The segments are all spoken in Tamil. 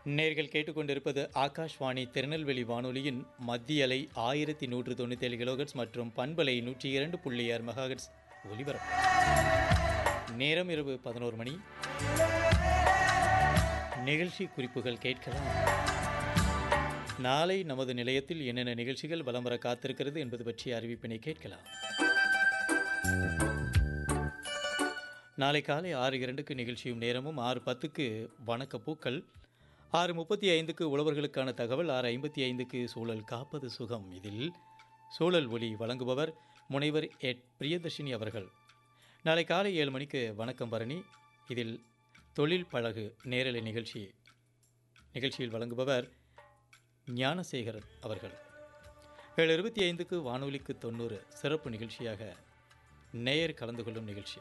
நேர்கள் கேட்டுக்கொண்டிருப்பது ஆகாஷ்வாணி திருநெல்வேலி வானொலியின் மத்திய அலை ஆயிரத்தி நூற்று தொண்ணூற்றி ஏழு கிலோகட்ஸ் மற்றும் பண்பலை நூற்றி இரண்டு புள்ளி ஆறு மெகாஹெட்ஸ் ஒலிபரப்பு நேரம் இரவு பதினோரு மணி நிகழ்ச்சி குறிப்புகள் கேட்கலாம் நாளை நமது நிலையத்தில் என்னென்ன நிகழ்ச்சிகள் வலம் வர காத்திருக்கிறது என்பது பற்றிய அறிவிப்பினை கேட்கலாம் நாளை காலை ஆறு இரண்டுக்கு நிகழ்ச்சியும் நேரமும் ஆறு பத்துக்கு வணக்க பூக்கள் ஆறு முப்பத்தி ஐந்துக்கு உழவர்களுக்கான தகவல் ஆறு ஐம்பத்தி ஐந்துக்கு சூழல் காப்பது சுகம் இதில் சூழல் ஒளி வழங்குபவர் முனைவர் எட் பிரியதர்ஷினி அவர்கள் நாளை காலை ஏழு மணிக்கு வணக்கம் பரணி இதில் தொழில் பழகு நேரலை நிகழ்ச்சி நிகழ்ச்சியில் வழங்குபவர் ஞானசேகரன் அவர்கள் ஏழு இருபத்தி ஐந்துக்கு வானொலிக்கு தொண்ணூறு சிறப்பு நிகழ்ச்சியாக நேயர் கலந்து கொள்ளும் நிகழ்ச்சி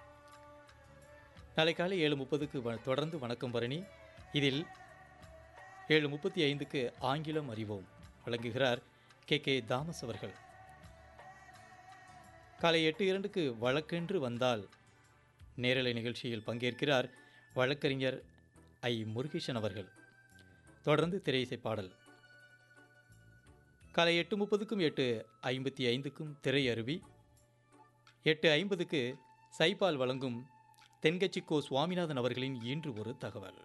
நாளை காலை ஏழு முப்பதுக்கு வ தொடர்ந்து வணக்கம் பரணி இதில் ஏழு முப்பத்தி ஐந்துக்கு ஆங்கிலம் அறிவோம் வழங்குகிறார் கே கே தாமஸ் அவர்கள் காலை எட்டு இரண்டுக்கு வழக்கென்று வந்தால் நேரலை நிகழ்ச்சியில் பங்கேற்கிறார் வழக்கறிஞர் ஐ முருகேசன் அவர்கள் தொடர்ந்து திரையிசை பாடல் காலை எட்டு முப்பதுக்கும் எட்டு ஐம்பத்தி ஐந்துக்கும் திரை அருவி எட்டு ஐம்பதுக்கு சைபால் வழங்கும் தென்கட்சி கோ சுவாமிநாதன் அவர்களின் இன்று ஒரு தகவல்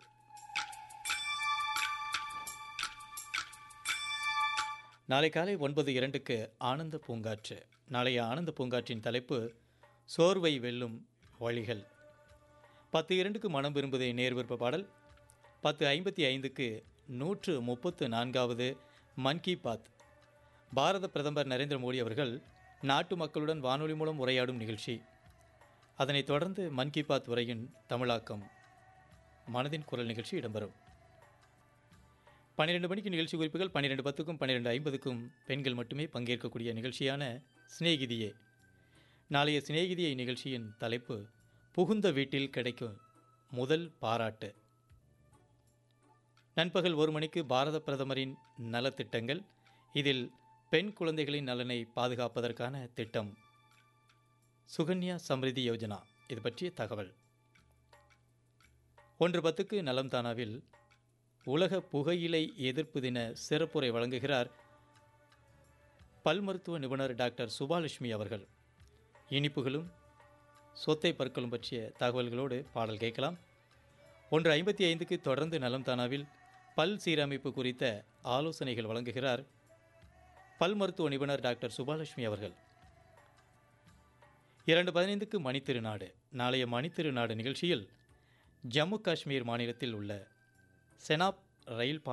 நாளை காலை ஒன்பது இரண்டுக்கு ஆனந்த பூங்காற்று நாளைய ஆனந்த பூங்காற்றின் தலைப்பு சோர்வை வெல்லும் வழிகள் பத்து இரண்டுக்கு மனம் விரும்புதே நேர் விருப்ப பாடல் பத்து ஐம்பத்தி ஐந்துக்கு நூற்று முப்பத்து நான்காவது மன் கி பாத் பாரத பிரதமர் நரேந்திர மோடி அவர்கள் நாட்டு மக்களுடன் வானொலி மூலம் உரையாடும் நிகழ்ச்சி அதனைத் தொடர்ந்து மன் கி பாத் உரையின் தமிழாக்கம் மனதின் குரல் நிகழ்ச்சி இடம்பெறும் பன்னிரெண்டு மணிக்கு நிகழ்ச்சி குறிப்புகள் பன்னிரெண்டு பத்துக்கும் பன்னிரெண்டு ஐம்பதுக்கும் பெண்கள் மட்டுமே பங்கேற்கக்கூடிய நிகழ்ச்சியான சிநேகிதியே நாளைய சிநேகிதியை நிகழ்ச்சியின் தலைப்பு புகுந்த வீட்டில் கிடைக்கும் முதல் பாராட்டு நண்பகல் ஒரு மணிக்கு பாரத பிரதமரின் நலத்திட்டங்கள் இதில் பெண் குழந்தைகளின் நலனை பாதுகாப்பதற்கான திட்டம் சுகன்யா சம்ரிதி யோஜனா இது பற்றிய தகவல் ஒன்று பத்துக்கு நலம் தானாவில் உலக புகையிலை எதிர்ப்பு தின சிறப்புரை வழங்குகிறார் பல் மருத்துவ நிபுணர் டாக்டர் சுபாலட்சுமி அவர்கள் இனிப்புகளும் சொத்தை பற்களும் பற்றிய தகவல்களோடு பாடல் கேட்கலாம் ஒன்று ஐம்பத்தி ஐந்துக்கு தொடர்ந்து நலம் தானாவில் பல் சீரமைப்பு குறித்த ஆலோசனைகள் வழங்குகிறார் பல் மருத்துவ நிபுணர் டாக்டர் சுபாலட்சுமி அவர்கள் இரண்டு பதினைந்துக்கு மணித்திருநாடு நாளைய மணித்திருநாடு நிகழ்ச்சியில் ஜம்மு காஷ்மீர் மாநிலத்தில் உள்ள செனாப் ரயில்